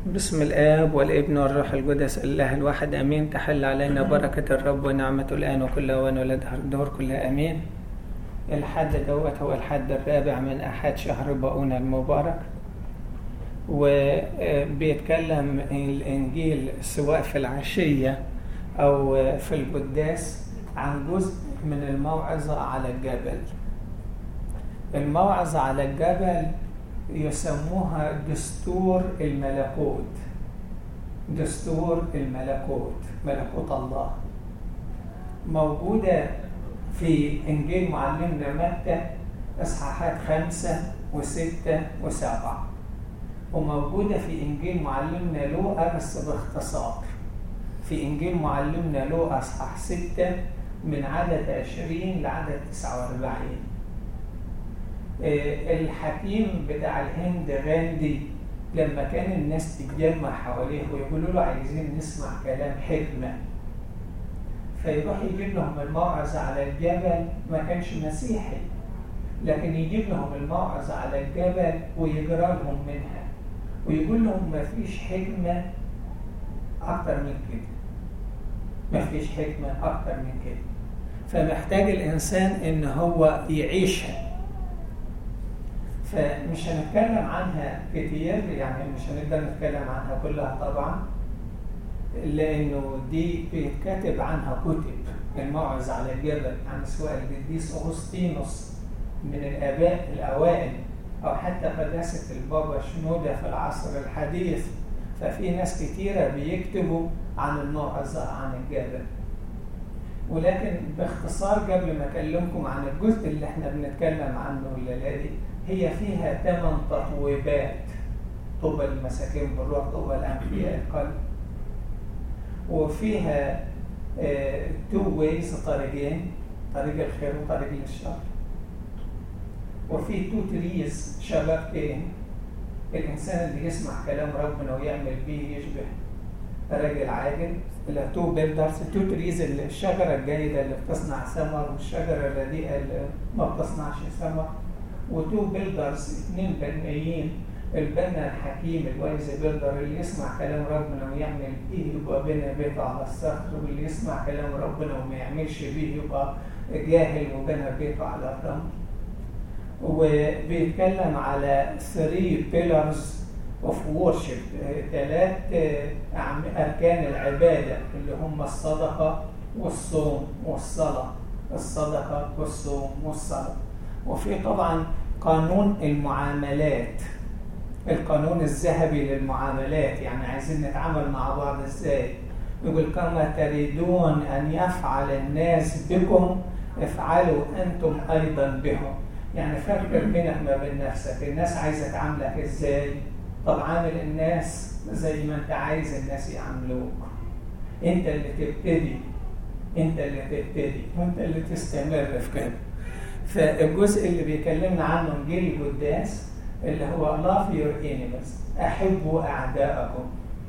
بسم الآب والابن والروح القدس الله الواحد أمين تحل علينا بركة الرب ونعمته الآن وكل أوان ولدها الدهور كلها أمين الحد دوت هو الحد الرابع من أحد شهر باؤون المبارك وبيتكلم الإنجيل سواء في العشية أو في القداس عن جزء من الموعظة على الجبل الموعظة على الجبل يسموها دستور الملكوت دستور الملكوت ملكوت الله موجودة في إنجيل معلمنا متى إصحاحات خمسة وستة وسبعة وموجودة في إنجيل معلمنا لوقا بس باختصار في إنجيل معلمنا لوقا إصحاح ستة من عدد عشرين لعدد تسعة وأربعين الحكيم بتاع الهند غاندي لما كان الناس تتجمع حواليه ويقولوا له عايزين نسمع كلام حكمة فيروح يجيب لهم الموعظة على الجبل ما كانش مسيحي لكن يجيب لهم الموعظة على الجبل ويجرى لهم منها ويقول لهم ما فيش حكمة أكتر من كده ما فيش حكمة أكتر من كده فمحتاج الإنسان إن هو يعيشها فمش هنتكلم عنها كتير يعني مش هنقدر نتكلم عنها كلها طبعا لانه دي بيتكتب عنها كتب الموعظة على الجبل عن سواء القديس اغسطينوس من الاباء الاوائل او حتى قداسة البابا شنودة في العصر الحديث ففي ناس كتيرة بيكتبوا عن الموعظة عن الجبل ولكن باختصار قبل ما اكلمكم عن الجزء اللي احنا بنتكلم عنه الليله دي هي فيها ثمان تطويبات طوبى المساكين بالروح طوبى الانبياء القلب وفيها تو ويز طريقين طريق الخير وطريق الشر وفي تو تريز شجرتين الانسان اللي يسمع كلام ربنا ويعمل بيه يشبه راجل عاجل تو بيلدرز تو تريز الشجره الجيده اللي بتصنع ثمر والشجره الرديئه اللي ما بتصنعش ثمر وتو بيلدرز اثنين بنائيين البنا الحكيم الوايز بيلدر اللي يسمع كلام ربنا ويعمل بيه يبقى بنى بيته على الصخر واللي يسمع كلام ربنا وما يعملش بيه يبقى جاهل وبنى بيته على الرمل وبيتكلم على 3 بيلرز اوف وورشيب ثلاث اركان العباده اللي هم الصدقه والصوم والصلاه الصدقه والصوم والصلاه وفي طبعا قانون المعاملات القانون الذهبي للمعاملات يعني عايزين نتعامل مع بعض ازاي يقول كما تريدون ان يفعل الناس بكم افعلوا انتم ايضا بهم يعني فكر بينك ما بين نفسك الناس عايزه تعاملك ازاي طب عامل الناس زي ما انت عايز الناس يعاملوك انت اللي تبتدي انت اللي تبتدي وانت اللي تستمر في كده فالجزء اللي بيكلمنا عنه انجيل القداس اللي هو love your enemies احبوا اعدائكم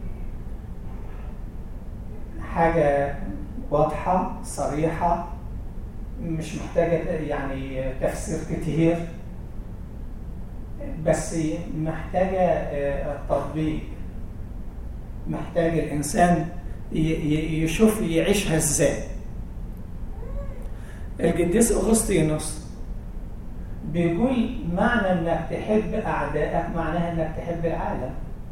حاجه واضحه صريحه مش محتاجه يعني تفسير كتير بس محتاجه التطبيق محتاج الانسان يشوف يعيشها ازاي القديس اغسطينوس بيقول معنى انك تحب اعدائك معناها انك تحب العالم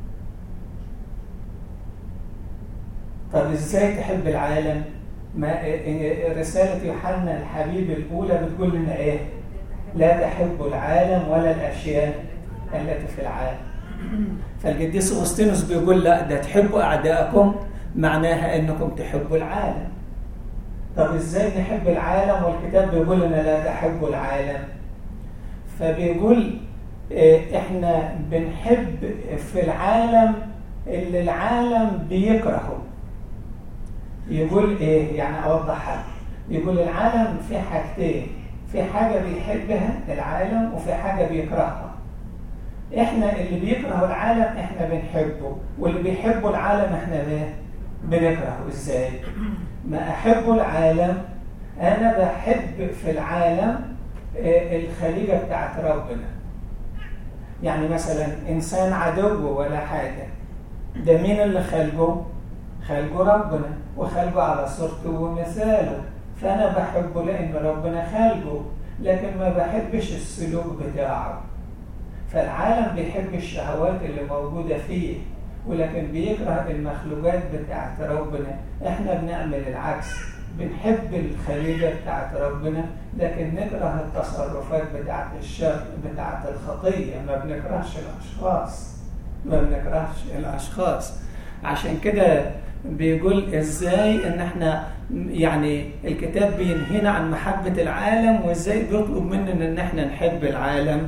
طب ازاي تحب العالم ما رسالة يوحنا الحبيب الأولى بتقول لنا إيه؟ لا تحبوا العالم ولا الأشياء التي في العالم. فالقديس أغسطينوس بيقول لا ده تحبوا أعدائكم معناها إنكم تحبوا العالم. طب إزاي نحب العالم والكتاب بيقول لنا لا تحبوا العالم؟ فبيقول إحنا بنحب في العالم اللي العالم بيكرهه. يقول ايه يعني اوضحها يقول العالم في حاجتين في حاجة بيحبها العالم وفي حاجة بيكرهها احنا اللي بيكره العالم احنا بنحبه واللي بيحبوا العالم احنا ايه بنكرهه ازاي ما احب العالم انا بحب في العالم الخليقة بتاعت ربنا يعني مثلا انسان عدو ولا حاجة ده مين اللي خلقه خلقه ربنا وخلقه على صورته ومثاله فأنا بحبه لأن ربنا خلقه لكن ما بحبش السلوك بتاعه فالعالم بيحب الشهوات اللي موجودة فيه ولكن بيكره المخلوقات بتاعت ربنا احنا بنعمل العكس بنحب الخليجة بتاعت ربنا لكن نكره التصرفات بتاعت الشر بتاعت الخطية ما بنكرهش الأشخاص ما بنكرهش الأشخاص عشان كده بيقول ازاي ان احنا يعني الكتاب بينهينا عن محبة العالم وازاي بيطلب مننا ان احنا نحب العالم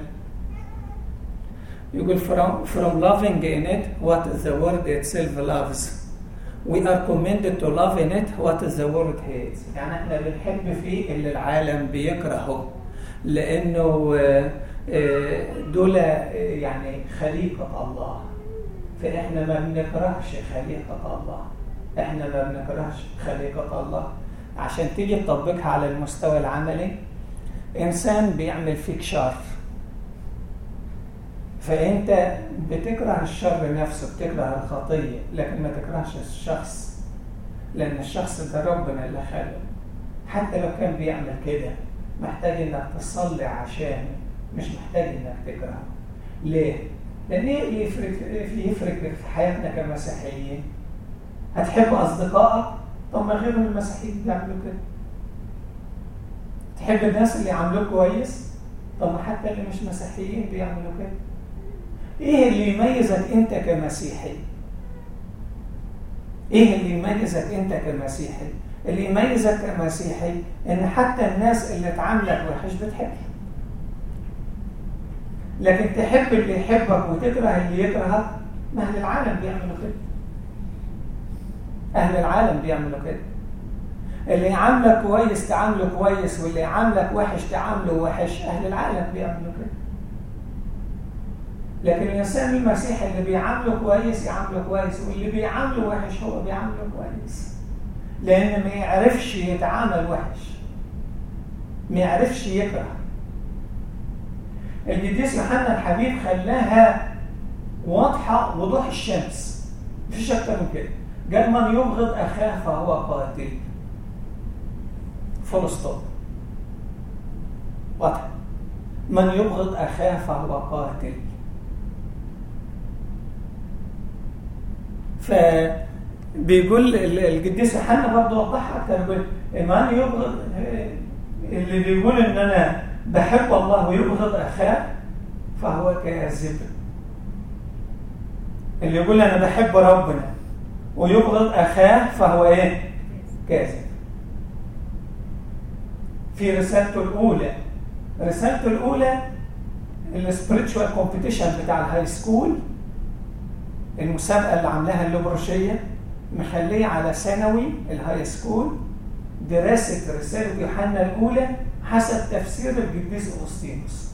يقول from, from loving in it what the world itself loves we are commanded to love in it what the world hates يعني احنا بنحب فيه اللي العالم بيكرهه لانه دول يعني خليقة الله فاحنا ما بنكرهش خليقة الله احنا ما بنكرهش خليقة الله عشان تيجي تطبقها على المستوى العملي انسان بيعمل فيك شر فانت بتكره الشر نفسه بتكره الخطيه لكن ما تكرهش الشخص لان الشخص ده ربنا اللي خلقه حتى لو كان بيعمل كده محتاج انك تصلي عشانه مش محتاج انك تكرهه ليه لان ايه يفرق يفرق في حياتنا كمسيحيين هتحب اصدقائك طب ما غير المسيحيين بيعملوا كده تحب الناس اللي يعاملوك كويس طب ما حتى اللي مش مسيحيين بيعملوا كده ايه اللي يميزك انت كمسيحي ايه اللي يميزك انت كمسيحي اللي يميزك كمسيحي ان حتى الناس اللي تعاملك وحش بتحبك لكن تحب اللي يحبك وتكره اللي يكرهك ما اهل العالم بيعملوا كده اهل العالم بيعملوا كده اللي يعاملك كويس تعامله كويس واللي يعاملك وحش تعامله وحش اهل العالم بيعملوا كده لكن الانسان المسيحي اللي بيعامله كويس يعامله كويس واللي بيعامله وحش هو بيعامله كويس لان ما يعرفش يتعامل وحش ما يعرفش يكره القديس يوحنا الحبيب خلاها واضحه وضوح الشمس مفيش اكتر من كده قال من يبغض اخاه فهو قاتل فول ستوب واضحه من يبغض اخاه فهو قاتل فبيقول القديس يوحنا برضه وضحها اكتر بيقول من يبغض اللي بيقول ان انا بحب الله ويبغض اخاه فهو كاذب اللي يقول انا بحب ربنا ويبغض اخاه فهو ايه كاذب في رسالته الاولى رسالته الاولى السبريتشوال كومبيتيشن بتاع الهاي سكول المسابقه اللي عاملاها اللوبروشيه مخليه على ثانوي الهاي سكول دراسه رساله يوحنا الاولى حسب تفسير القديس اغسطينوس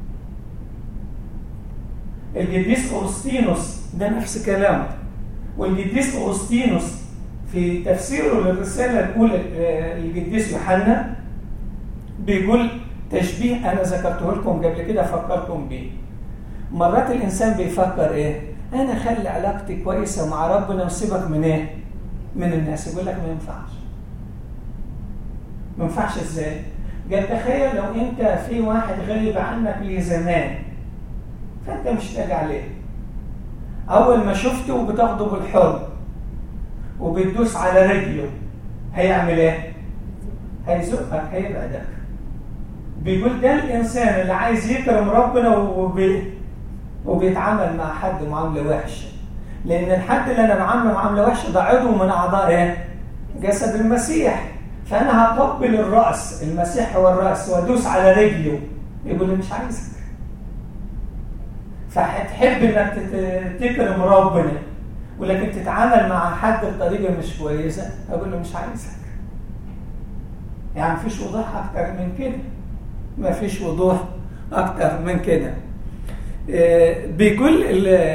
القديس اغسطينوس ده نفس كلامه والقديس اغسطينوس في تفسيره للرساله الاولى القديس يوحنا بيقول تشبيه انا ذكرته لكم قبل كده فكرتم بيه مرات الانسان بيفكر ايه انا اخلي علاقتي كويسه مع ربنا وسيبك من ايه من الناس يقول لك ما ينفعش ما ينفعش ازاي قال تخيل لو انت في واحد غايب عنك لزمان فانت مشتاق عليه اول ما شفته بتاخده بالحضن وبتدوس على رجله هيعمل ايه هيزقك هيبعدك بيقول ده الانسان اللي عايز يكرم ربنا وبي... وبيتعامل مع حد معامله وحشه لان الحد اللي انا بعامله معامله وحشه ده عضو من اعضاء ايه جسد المسيح فانا هقبل الراس المسيح هو الراس وادوس على رجله يقول لي مش عايزك فهتحب انك تكرم ربنا ولكن تتعامل مع حد بطريقه مش كويسه اقول له مش عايزك يعني مفيش وضوح اكتر من كده مفيش وضوح اكتر من كده بيقول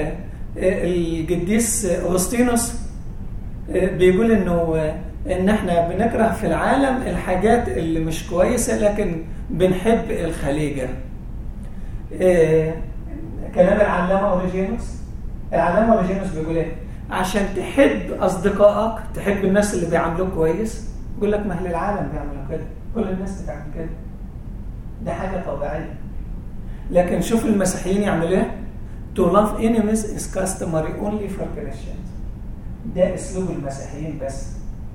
القديس اغسطينوس بيقول انه ان احنا بنكره في العالم الحاجات اللي مش كويسه لكن بنحب الخليجه كلام العلامه اوريجينوس العلامه اوريجينوس بيقول ايه عشان تحب اصدقائك تحب الناس اللي بيعاملوك كويس يقول لك ما اهل العالم بيعملوا كده كل الناس بتعمل كده ده حاجه طبيعيه لكن شوف المسيحيين يعملوا ايه to love enemies is customary only for Christians ده اسلوب المسيحيين بس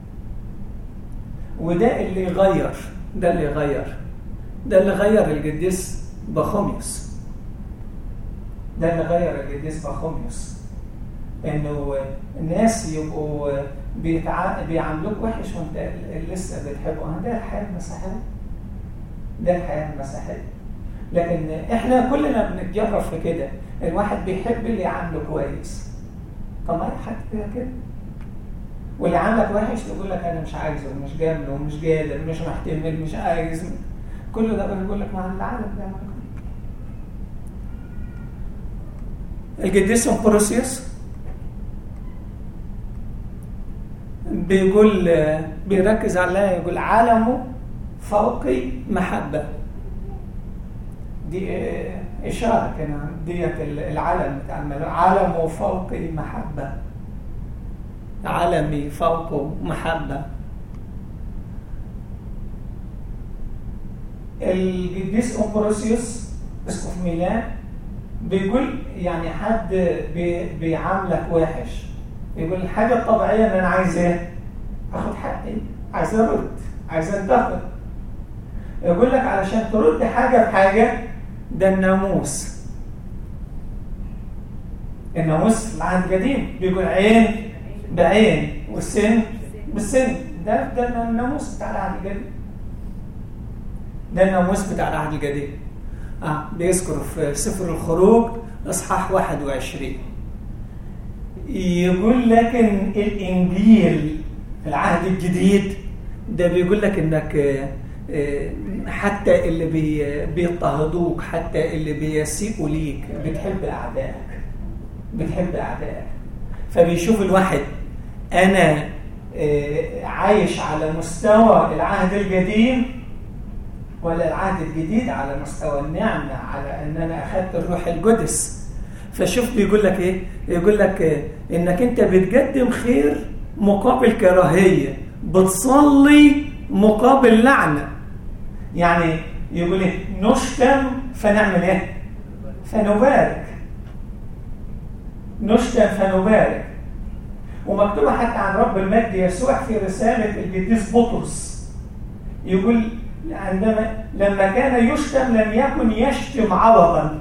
وده اللي يغير ده اللي يغير ده اللي غير القديس بخوميوس ده اللي غير القديس بخوميوس انه الناس يبقوا بيتع... بيعاملوك وحش وانت لسه بتحبه ده الحياه المسيحيه ده الحياه المسيحيه لكن احنا كلنا بنتجرب في كده الواحد بيحب اللي يعامله كويس طب ما حد فيها كده واللي عاملك وحش يقول لك انا مش عايزه ومش جامله ومش قادر مش محتمل مش عايز كله ده بنقول لك ما العالم بيعمل القديس امبروسيوس بيقول بيركز على يقول عالمه فوقي محبة دي إشارة كان ديت العالم بتاع عالمه فوقي محبة عالمي فوقه محبة القديس أمبروسيوس اسقف ميلان بيقول يعني حد بي بيعاملك وحش يقول الحاجة الطبيعية ان انا عايز ايه اخد حقي عايز ارد عايز انتقد يقول لك علشان ترد حاجة بحاجة ده الناموس الناموس العهد القديم بيقول عين بعين والسن بالسن ده ده الناموس بتاع العهد القديم ده الناموس بتاع العهد القديم آه بيذكر في سفر الخروج اصحاح 21 يقول لكن الانجيل في العهد الجديد ده بيقول لك انك حتى اللي بي بيضطهدوك حتى اللي بيسيئوا ليك بتحب اعدائك بتحب اعدائك فبيشوف الواحد انا عايش على مستوى العهد القديم ولا العهد الجديد على مستوى النعمه على ان انا اخذت الروح القدس فشوف بيقول لك ايه يقول لك إيه؟ انك انت بتقدم خير مقابل كراهيه بتصلي مقابل لعنه يعني يقول ايه نشتم فنعمل ايه فنبارك نشتم فنبارك ومكتوبه حتى عن رب المجد يسوع في رساله القديس بطرس يقول عندما لما كان يشتم لم يكن يشتم عوضا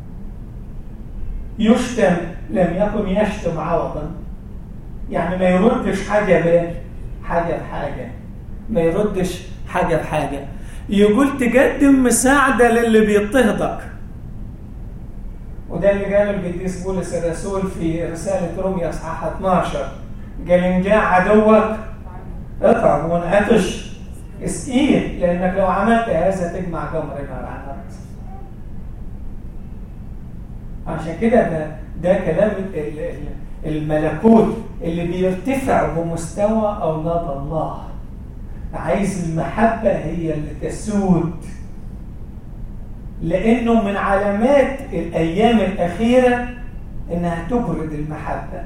يشتم لم يكن يشتم عوضا يعني ما يردش حاجة بيه حاجة بحاجة ما يردش حاجة بحاجة يقول تقدم مساعدة للي بيضطهدك وده اللي قاله القديس بولس الرسول في رسالة روميا اصحاح 12 قال إن جاء عدوك اطعم وانعطش اسقيه لأنك لو عملت هذا تجمع جمر نار عن الأرض عشان كده ده ده كلام الملكوت اللي بيرتفع بمستوى اولاد الله عايز المحبه هي اللي تسود لانه من علامات الايام الاخيره انها تبرد المحبه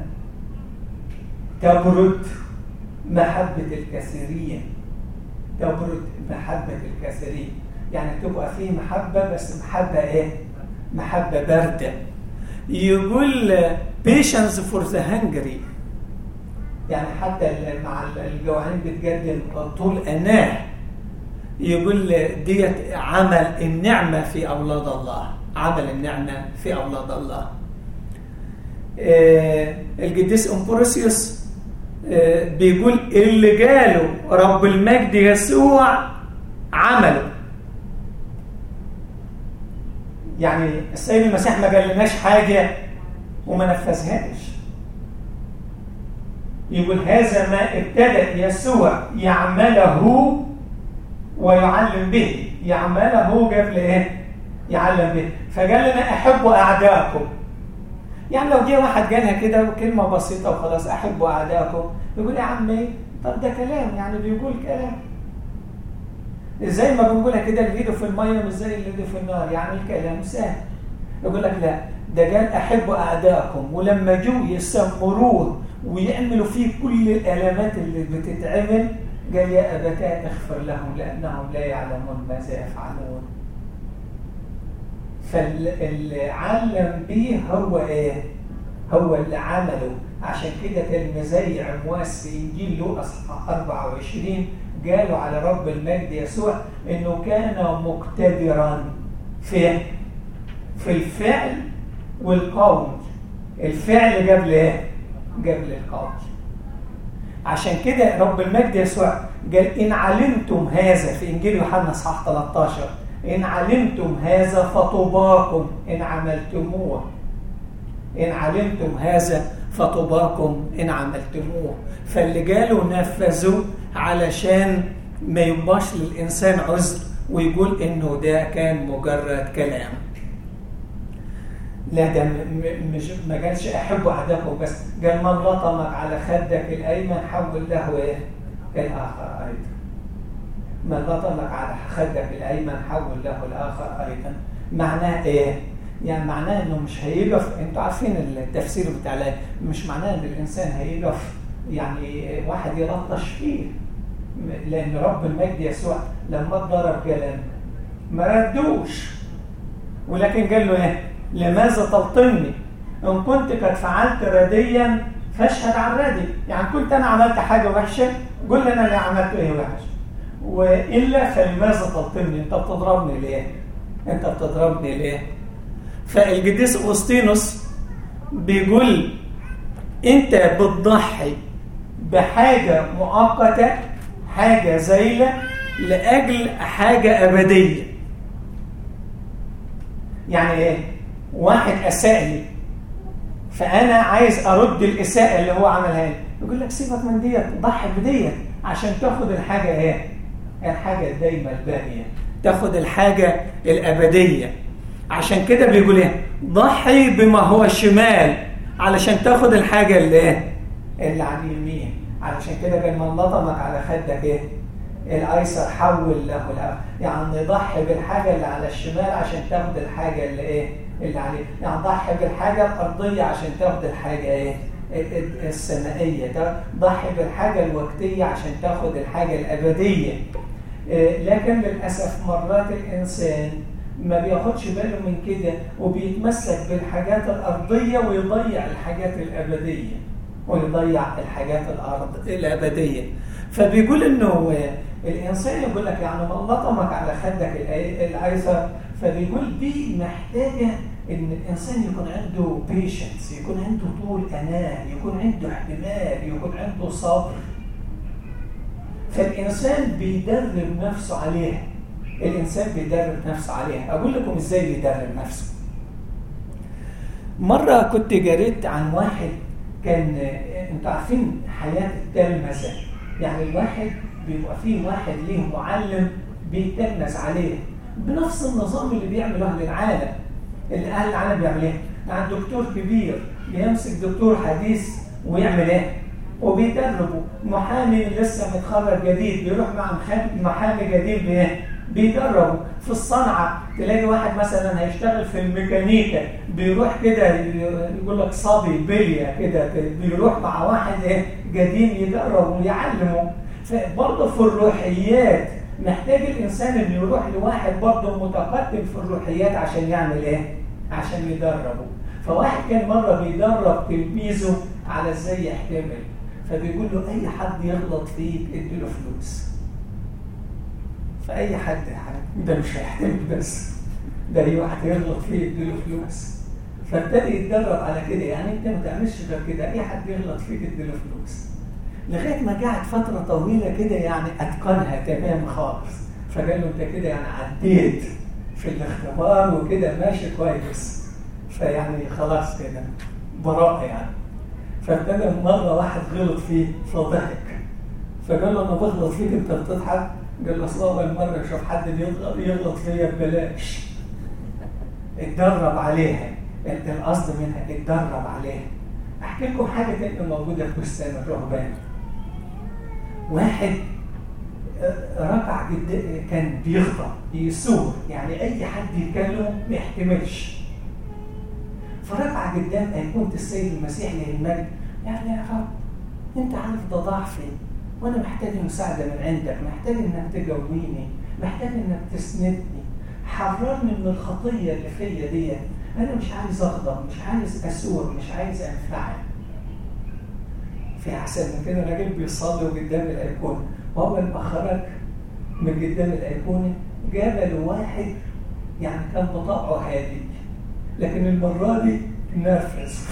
تبرد محبه الكثيرين تبرد محبه الكثيرين يعني تبقى فيه محبه بس محبه ايه محبة باردة يقول patience for the hungry يعني حتى مع الجوعانين بتقدم طول أناه يقول ديت عمل النعمة في أولاد الله عمل النعمة في أولاد الله آه القديس أمبروسيوس آه بيقول اللي قاله رب المجد يسوع عمله يعني السيد المسيح ما قالناش حاجة وما نفذهاش يقول هذا ما ابتدأ يسوع يعمله ويعلم به يعمله قبل ايه يعلم به فقال لنا احبوا اعدائكم يعني لو جه واحد قالها كده كلمه بسيطه وخلاص احبوا اعدائكم يقول يا عمي طب ده كلام يعني بيقول كلام ازاي ما بنقولها كده اللي ايده في الميه مش زي اللي ايده في النار يعني الكلام سهل يقول لك لا ده قال احبوا اعدائكم ولما جو يسمروه ويعملوا فيه كل الالامات اللي بتتعمل قال يا ابتاه اغفر لهم لانهم لا يعلمون ماذا يفعلون فالعلم به هو ايه هو اللي عمله عشان كده تلميذي عمواس في انجيل لوقاس 24 قالوا على رب المجد يسوع انه كان مقتدرا في في الفعل والقول الفعل قبل ايه قبل القول عشان كده رب المجد يسوع قال ان علمتم هذا في انجيل يوحنا اصحاح 13 ان علمتم هذا فطوباكم ان عملتموه ان علمتم هذا فطوباكم ان عملتموه فاللي قالوا نفذوا علشان ما يبقاش للانسان عذر ويقول انه ده كان مجرد كلام لا ده مش ما قالش احب احدكم بس قال من لطمك على خدك الايمن حول له ايه الاخر ايضا من لطمك على خدك الايمن حول له الاخر ايضا معناه ايه يعني معناه انه مش هيقف انتوا عارفين التفسير بتاع الآية مش معناه ان الانسان هيقف يعني واحد يلطش فيه لان رب المجد يسوع لما ضرب كلام ما ردوش ولكن قال له ايه لماذا تلطمني ان كنت قد فعلت رديا فاشهد عن ردي يعني كنت انا عملت حاجه وحشه قول لي انا اللي عملت ايه وحش والا فلماذا تلطمني انت بتضربني ليه انت بتضربني ليه فالقديس اغسطينوس بيقول انت بتضحي بحاجه مؤقته حاجه زايله لاجل حاجه ابديه يعني ايه واحد اساء لي فانا عايز ارد الاساءه اللي هو عملها لي يقول لك سيبك من ديت ضحي بديت عشان تاخد الحاجه ايه الحاجه الدايمه الباقيه تاخد الحاجه الابديه عشان كده بيقول ايه ضحي بما هو الشمال علشان تاخد الحاجه اللي ايه اللي على اليمين علشان كده كان من لطمك على خدك ايه الايسر حول له الأب يعني ضحي بالحاجه اللي على الشمال عشان تاخد الحاجه اللي ايه اللي عليه يعني ضحي بالحاجه الارضيه عشان تاخد الحاجه ايه السمائيه ضحي بالحاجه الوقتيه عشان تاخد الحاجه الابديه لكن للاسف مرات الانسان ما بياخدش باله من كده وبيتمسك بالحاجات الارضيه ويضيع الحاجات الابديه ويضيع الحاجات الارض الابديه فبيقول انه الانسان يقول لك يعني من لطمك على خدك الايسر فبيقول دي محتاجه ان الانسان يكون عنده بيشنس يكون عنده طول اناه يكون عنده احتمال يكون عنده صبر فالانسان بيدرب نفسه عليها الانسان بيدرب نفسه عليها اقول لكم ازاي بيدرب نفسه مره كنت قريت عن واحد كان انتوا عارفين حياه التلمذه يعني الواحد بيبقى فيه واحد ليه معلم بيتلمذ عليه بنفس النظام اللي بيعمله اهل العالم اللي اهل العالم بيعمل ايه؟ يعني دكتور كبير بيمسك دكتور حديث ويعمل ايه؟ وبيدربه محامي لسه متخرج جديد بيروح مع محامي جديد بايه؟ بيدربه في الصنعه تلاقي واحد مثلا هيشتغل في الميكانيكا بيروح كده يقول لك صبي بليه كده بيروح مع واحد ايه قديم يدربه ويعلمه فبرضه في الروحيات محتاج الانسان انه يروح لواحد برضه متقدم في الروحيات عشان يعمل ايه؟ عشان يدربه فواحد كان مره بيدرب تلميذه على ازاي يحتمل فبيقول له اي حد يغلط فيك اديله فلوس فاي حد ده مش هيحتمل بس ده اي واحد يغلط فيه اديله فلوس فابتدى يتدرب على كده يعني انت ما تعملش غير كده اي حد يغلط فيك اديله فلوس لغايه ما قعد فتره طويله كده يعني اتقنها تمام خالص فقال له انت كده يعني عديت في الاختبار وكده ماشي كويس فيعني خلاص كده براءه يعني فابتدى مره واحد غلط فيه فضحك فقال له انا بغلط فيك انت بتضحك قال له اصل اول مره اشوف حد يغلط فيا ببلاش اتدرب عليها انت القصد منها اتدرب عليها احكي لكم حاجه تانية موجوده في بستان الرهبان واحد ركع جدا كان بيغضب يسوع يعني اي حد يتكلم ما يحتملش فركع قدام ايقونه السيد المسيح للمجد يعني يا رب انت عارف ده ضعفي وانا محتاج مساعده من عندك محتاج انك تجاوبيني محتاج انك تسندني حررني من الخطيه اللي فيا دي انا مش عايز اغضب مش عايز اسور مش عايز انفعل في احسن من كده راجل بيصلي قدام الايقونه واول ما خرج من قدام الايقونه جاب له واحد يعني كان بطاقه هادي لكن المره دي نرفز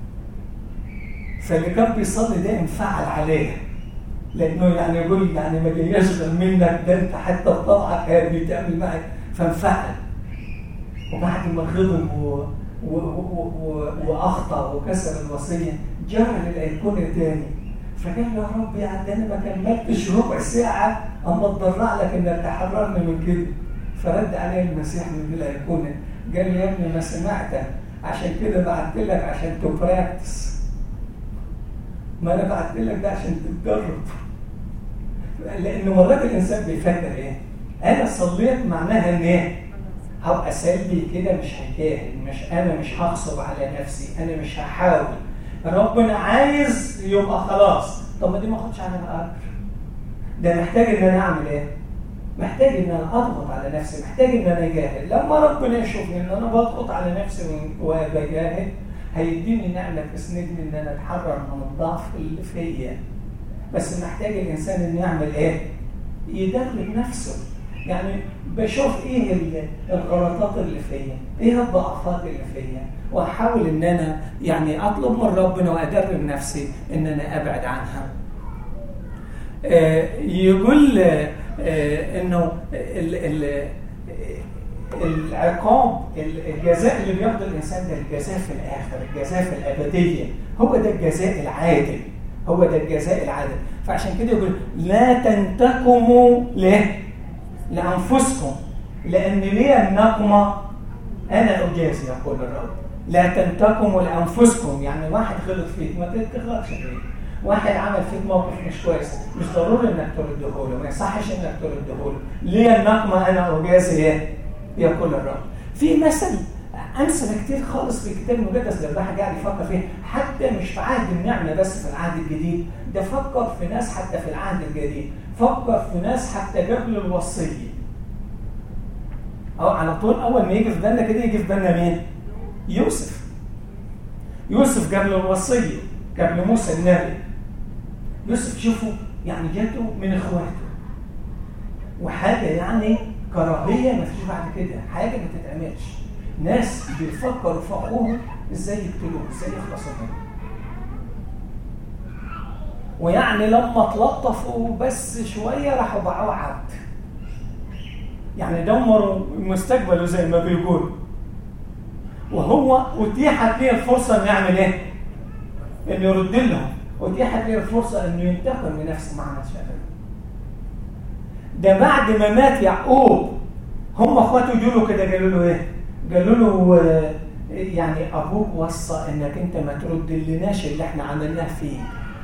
فاللي كان بيصلي ده انفعل عليه لانه يعني يقول يعني ما جايش غير منك ده انت حتى بطاقه هادي تعمل معي فانفعل وبعد ما غضب و... و... و... واخطا وكسر الوصيه جرى للايقونه تاني فقال له يا رب يعني انا ما كملتش ربع ساعه اما اتضرع لك انك تحررني من كده فرد عليه المسيح من الايقونه قال لي يا ابني ما سمعتك عشان كده بعت لك عشان تبراكتس ما انا بعت لك ده عشان تتدرب لان مرات الانسان بيفكر ايه انا صليت معناها ان ايه هبقى سلبي كده مش هجاهد مش انا مش هغصب على نفسي انا مش هحاول ربنا عايز يبقى خلاص طب ما دي ما اخدش على الاجر ده محتاج ان انا اعمل ايه محتاج ان انا اضغط على نفسي محتاج ان انا اجاهد لما ربنا يشوفني ان انا بضغط على نفسي وبجاهد هيديني نعمه تسندني ان انا اتحرر من الضعف اللي فيا بس محتاج الانسان انه يعمل ايه يدرب نفسه يعني بشوف ايه الغلطات اللي فيا ايه الضعفات اللي فيا واحاول ان انا يعني اطلب من ربنا وادرب نفسي ان انا ابعد عنها آه يقول آه انه ال ال العقاب الجزاء اللي بياخده الانسان ده الجزاء في الاخر الجزاء في الابديه هو ده الجزاء العادل هو ده الجزاء العادل فعشان كده يقول لا تنتقموا ليه لانفسكم لان لي النقمه انا اجازي يقول الرب لا تنتقموا لانفسكم يعني واحد غلط فيك ما تغلطش فيه واحد عمل فيك موقف مش كويس مش ضروري انك ترده له ما يصحش انك ترده له ليه النقمه انا اجازي يقول الرب في مثل امثله كتير خالص في الكتاب المقدس لو الواحد قاعد يفكر فيها حتى مش في عهد النعمه بس في العهد الجديد ده فكر في ناس حتى في العهد الجديد فكر في ناس حتى قبل الوصيه أو على طول اول ما يجي في بالنا كده يجي في بالنا مين يوسف يوسف قبل الوصيه قبل موسى النبي يوسف شوفوا يعني جاته من اخواته وحاجه يعني كراهيه ما فيش بعد كده حاجه ما تتعملش ناس بيفكروا في اخوهم ازاي يقتلوه ازاي يخلصوا منه ويعني لما تلطفوا بس شويه راحوا باعوه عبد يعني دمروا مستقبله زي ما بيقولوا وهو اتيحت ليه الفرصه انه يعمل ايه؟ انه يرد لهم اتيحت ليه الفرصه انه ينتقم لنفسه مع مشاكل ده بعد ما مات يعقوب هم اخواته يقولوا كده قالوا له ايه؟ قالوا له يعني ابوك وصى انك انت ما ترد لناش اللي احنا عملناه فيه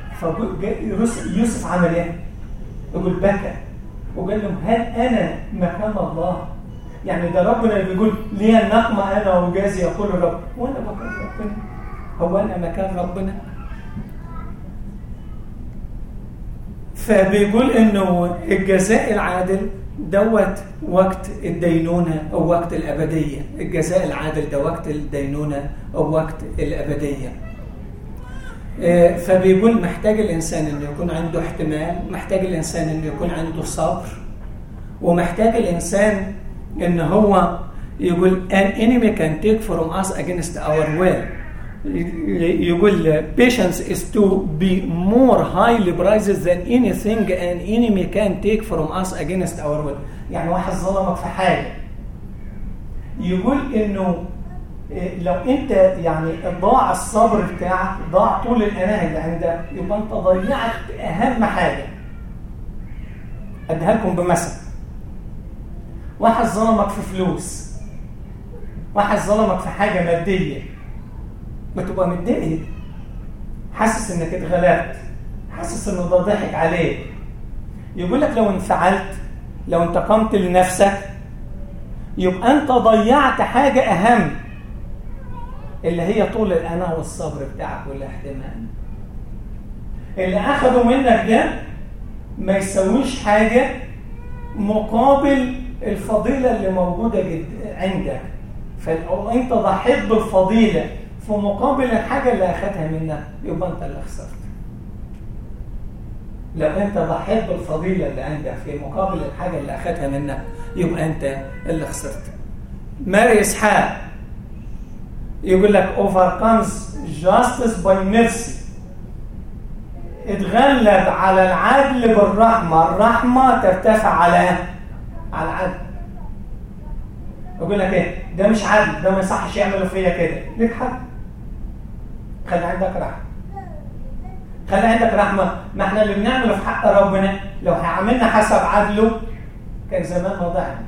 فيوسف عمل ايه؟ يقول بكى وقال لهم هل انا مكان الله؟ يعني ده ربنا اللي بيقول لي النقمه انا وجازي يقول الرب وانا مكان ربنا هو انا مكان ربنا؟ فبيقول انه الجزاء العادل دوت وقت الدينونة أو وقت الأبدية الجزاء العادل ده وقت الدينونة أو وقت الأبدية فبيقول محتاج الإنسان أنه يكون عنده احتمال محتاج الإنسان أنه يكون عنده صبر ومحتاج الإنسان أنه هو يقول an enemy can take from us against our will يقول patience is to be more highly prized than anything an enemy can take from us against our will يعني واحد ظلمك في حاجة يقول انه لو انت يعني ضاع الصبر بتاعك ضاع طول الاناه اللي عندك يبقى انت ضيعت اهم حاجه اديها لكم بمثل واحد ظلمك في فلوس واحد ظلمك في حاجه ماديه بتبقى متضايق حاسس انك اتغلبت حاسس انه ده ضحك عليك يقول لك لو انفعلت لو انتقمت لنفسك يبقى انت ضيعت حاجه اهم اللي هي طول الأنا والصبر بتاعك والاحتمال اللي اخده منك ده ما يسويش حاجه مقابل الفضيله اللي موجوده جد عندك فانت ضحيت بالفضيله في مقابل الحاجه اللي اخدها منك يبقى انت اللي خسرت لو انت ضحيت بالفضيله اللي عندك في مقابل الحاجه اللي اخدها منك يبقى انت اللي خسرت ماري اسحاق يقول لك overcomes justice by mercy اتغلب على العدل بالرحمه الرحمه ترتفع على على العدل يقول لك ايه ده مش عدل ده ما يصحش يعملوا فيا كده ليك حق خلي عندك رحمه خلي عندك رحمه ما احنا اللي بنعمله في حق ربنا لو هيعاملنا حسب عدله كان زمان وضعنا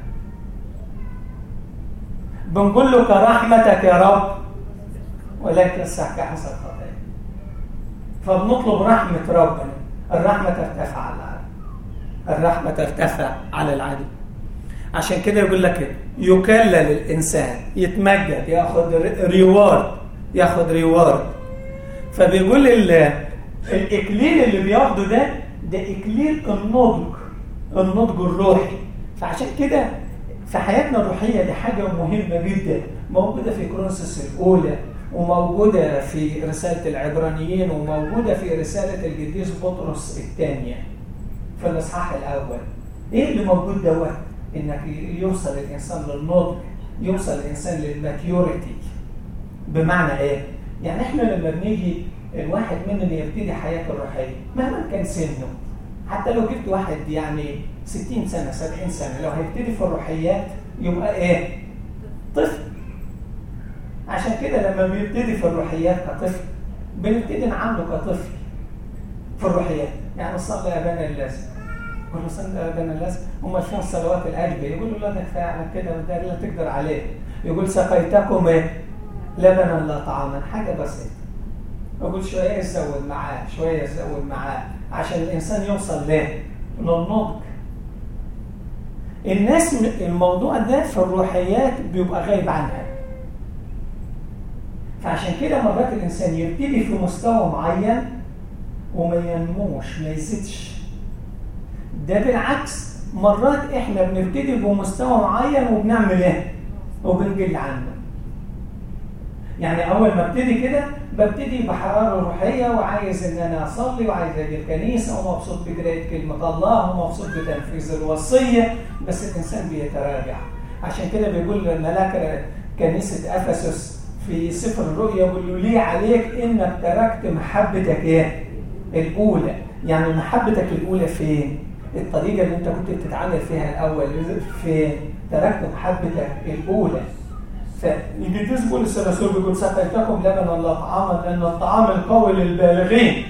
بنقول له كرحمتك يا رب ولكن السحك حسب خطايا فبنطلب رحمة ربنا الرحمة ترتفع على العدل الرحمة ترتفع على العدل عشان كده يقول لك يكلل الإنسان يتمجد ياخد ريوارد ياخد ريوارد فبيقول الإكليل اللي بياخده ده ده إكليل النضج النضج الروحي فعشان كده في حياتنا الروحية دي حاجة مهمة جدا موجودة في كرونسوس الأولى وموجودة في رسالة العبرانيين وموجودة في رسالة القديس بطرس الثانية في الإصحاح الأول إيه اللي موجود دوت؟ إنك يوصل الإنسان للنضج يوصل الإنسان للماتيوريتي بمعنى إيه؟ يعني إحنا لما بنيجي الواحد مننا يبتدي حياته الروحية مهما كان سنه حتى لو جبت واحد يعني 60 سنة 70 سنة لو هيبتدي في الروحيات يبقى إيه؟ طفل عشان كده لما بيبتدي في الروحيات كطفل بنبتدي نعامله كطفل في الروحيات يعني صلي يا بني اللازم يقول له صلي يا بني اللازم هم فين صلوات القلب يقول له لا ده كفايه على كده وده لا تقدر عليه يقول سقيتكم ايه لبنا لا طعاما حاجه بسيطه يقول شويه يزود معاه شويه يزود معاه عشان الانسان يوصل له للنضج الناس الموضوع ده في الروحيات بيبقى غايب عنها فعشان كده مرات الإنسان يبتدي في مستوى معين وما ينموش ما يزيدش ده بالعكس مرات احنا بنبتدي بمستوى معين وبنعمل ايه وبنقل عنه يعني اول ما ابتدي كده ببتدي بحراره روحيه وعايز ان انا اصلي وعايز اجي الكنيسه ومبسوط بقرايه كلمه الله ومبسوط بتنفيذ الوصيه بس الانسان بيتراجع عشان كده بيقول ملاك كنيسه افسس في سفر الرؤيا يقول له ليه عليك انك تركت محبتك ايه الاولى يعني محبتك الاولى فين الطريقه اللي انت كنت بتتعامل فيها الاول فين تركت محبتك الاولى فالقديس بولس الرسول بيقول سقيتكم لبنا لا طعاما لان الطعام القوي للبالغين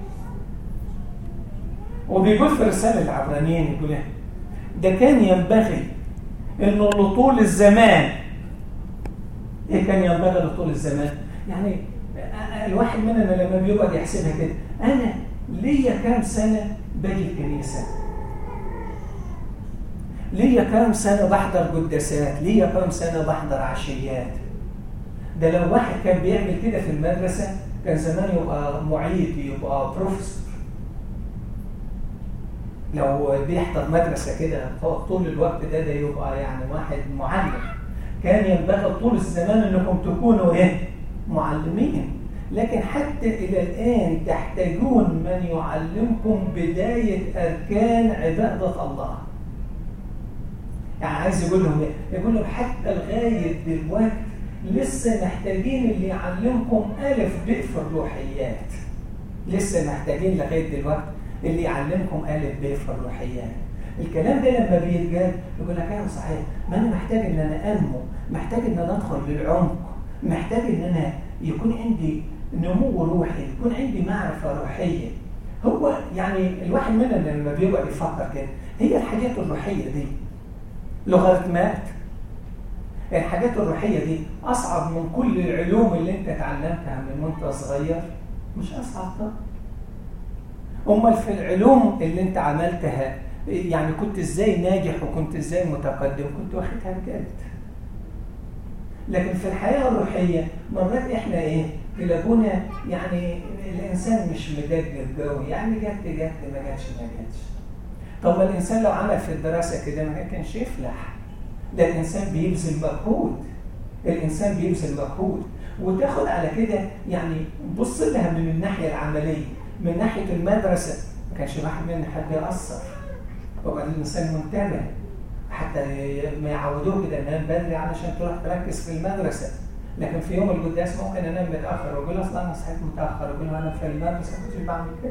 وبيقول في رساله العبرانيين يقول ايه ده كان ينبغي انه لطول الزمان ايه كان ينبغي لطول الزمان يعني الواحد مننا لما بيقعد يحسبها كده انا ليا كام سنه باجي الكنيسه ليا كام سنه بحضر قداسات ليا كام سنه بحضر عشيات ده لو واحد كان بيعمل كده في المدرسه كان زمان يبقى معيد يبقى بروفيسور لو بيحضر مدرسه كده طول الوقت ده ده يبقى يعني واحد معلم كان ينبغي طول الزمان انكم تكونوا ايه معلمين لكن حتى الى الان تحتاجون من يعلمكم بدايه اركان عباده الله يعني عايز يقول لهم ايه يقول لهم حتى لغايه دلوقتي لسه محتاجين اللي يعلمكم الف ب في الروحيات لسه محتاجين لغايه دلوقتي اللي يعلمكم الف ب في الروحيات الكلام ده لما بيتقال يقول لك ايوه صحيح ما انا محتاج ان انا انمو محتاج ان انا ادخل للعمق محتاج ان انا يكون عندي نمو روحي يكون عندي معرفه روحيه هو يعني الواحد مننا لما بيقعد يفكر كده هي الحاجات الروحيه دي لوغاريتمات الحاجات الروحيه دي اصعب من كل العلوم اللي انت اتعلمتها من وانت صغير مش اصعب طبعا امال في العلوم اللي انت عملتها يعني كنت ازاي ناجح وكنت ازاي متقدم كنت واخدها بجد لكن في الحياة الروحية مرات احنا ايه تلاقونا يعني الانسان مش مدجج قوي يعني جت جت ما جاتش ما جاتش طب ما الانسان لو عمل في الدراسه كده ما كانش يفلح ده الانسان بيبذل مجهود الانسان بيبذل مجهود وتاخد على كده يعني بص لها من الناحيه العمليه من ناحيه المدرسه ما كانش واحد منا حد يأثر هو الانسان منتبه حتى ما يعودوه كده انام بدري علشان تروح تركز في المدرسه لكن في يوم القداس ممكن انام متاخر واقول اصلا انا صحيت متاخر واقول انا في المدرسه ما كنتش بعمل كده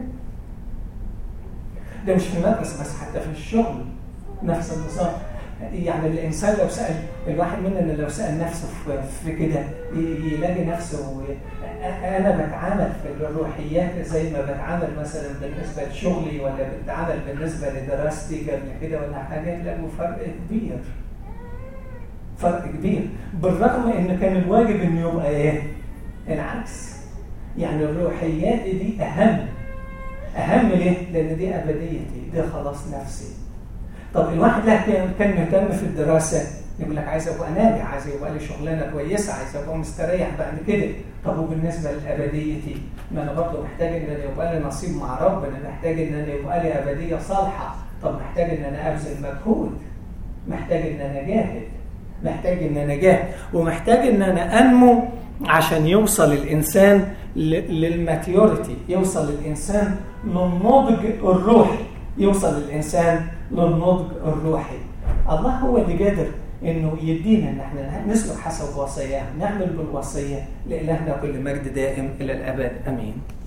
ده مش في المدرسه بس حتى في الشغل نفس النظام يعني الانسان لو سال الواحد مننا لو سال نفسه في كده يلاقي نفسه انا بتعامل في الروحيات زي ما بتعامل مثلا بالنسبه لشغلي ولا بتعامل بالنسبه لدراستي قبل كده ولا حاجه تلاقوا فرق كبير فرق كبير بالرغم ان كان الواجب انه يبقى ايه العكس يعني الروحيات دي اهم اهم ليه لان دي ابديتي دي خلاص نفسي طب الواحد لا كان مهتم في الدراسه يقول لك عايز ابقى ناجح عايز يبقى لي شغلانه كويسه عايز ابقى مستريح بعد كده طب وبالنسبه لابديتي ما انا برضه محتاج ان انا يبقى لي نصيب مع ربنا محتاج ان انا يبقى لي ابديه صالحه طب محتاج ان انا ابذل مجهود محتاج ان انا اجاهد محتاج ان انا اجاهد ومحتاج ان انا انمو عشان يوصل الانسان للماتيوريتي يوصل الانسان للنضج الروحي يوصل الانسان للنضج الروحي الله هو اللي قادر انه يدينا ان احنا نسلك حسب وصاياه نعمل بالوصيه لالهنا كل مجد دائم الى الابد امين